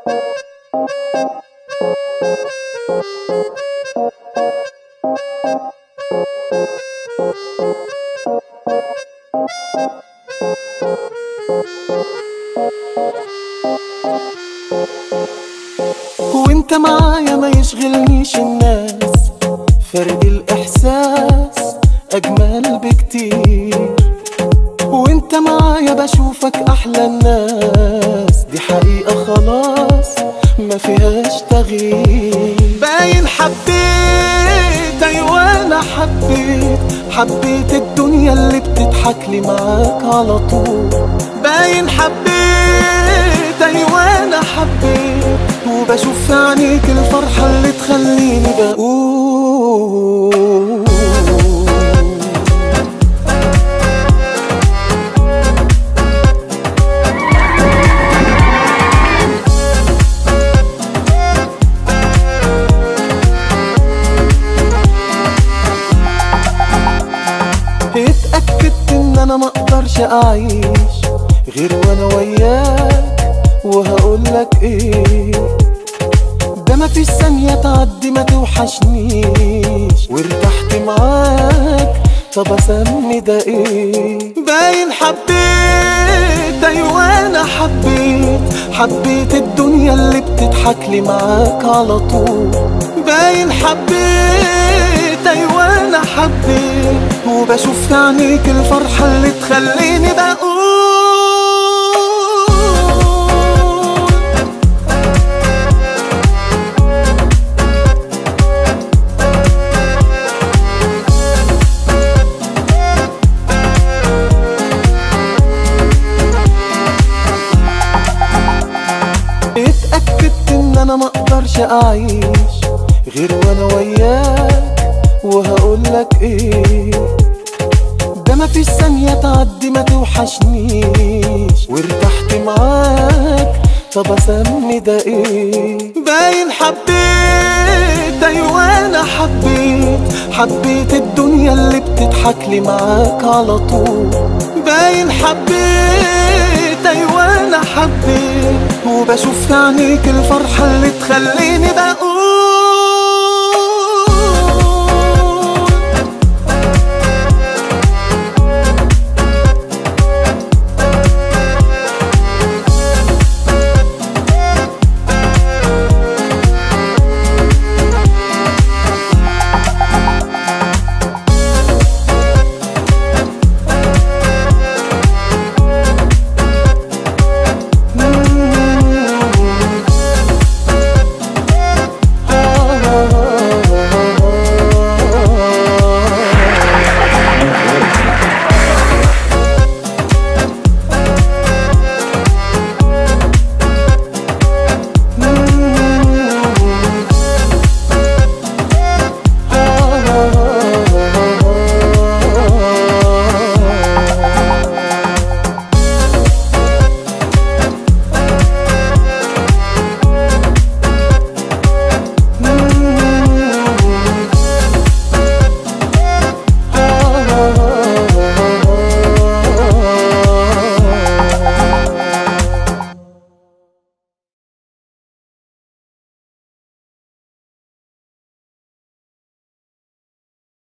وانت معايا ما يشغلنيش الناس فرق الاحساس اجمل بكتير وانت معايا بشوفك احلى الناس دي حقيقة خلاص ما فيهاش تغيير باين حبيت ايوه انا حبيت حبيت الدنيا اللي بتضحك لي معاك على طول باين حبيت ايوه انا حبيت وبشوف في عينيك الفرحة اللي تخليني بقول اتأكدت ان انا مقدرش اعيش غير وانا وياك وهقولك ايه ده مفيش ثانية تعدي ما توحشنيش وارتحت معاك طب اسمي ده ايه باين حبيت ايوه انا حبيت حبيت الدنيا اللي بتضحك لي معاك على طول باين حبيت ايوه انا حبيت وبشوف في عينيك الفرحة اللي تخليني بقول اتأكدت ان انا مقدرش اعيش غير وانا وياك وهقولك ايه ده مفيش ثانية تعدي ما توحشنيش وارتحت معاك طب اسمي ده ايه باين حبيت ايوه انا حبيت حبيت الدنيا اللي بتضحك لي معاك على طول باين حبيت ايوه انا حبيت وبشوف في عينيك الفرحة اللي تخليني بقول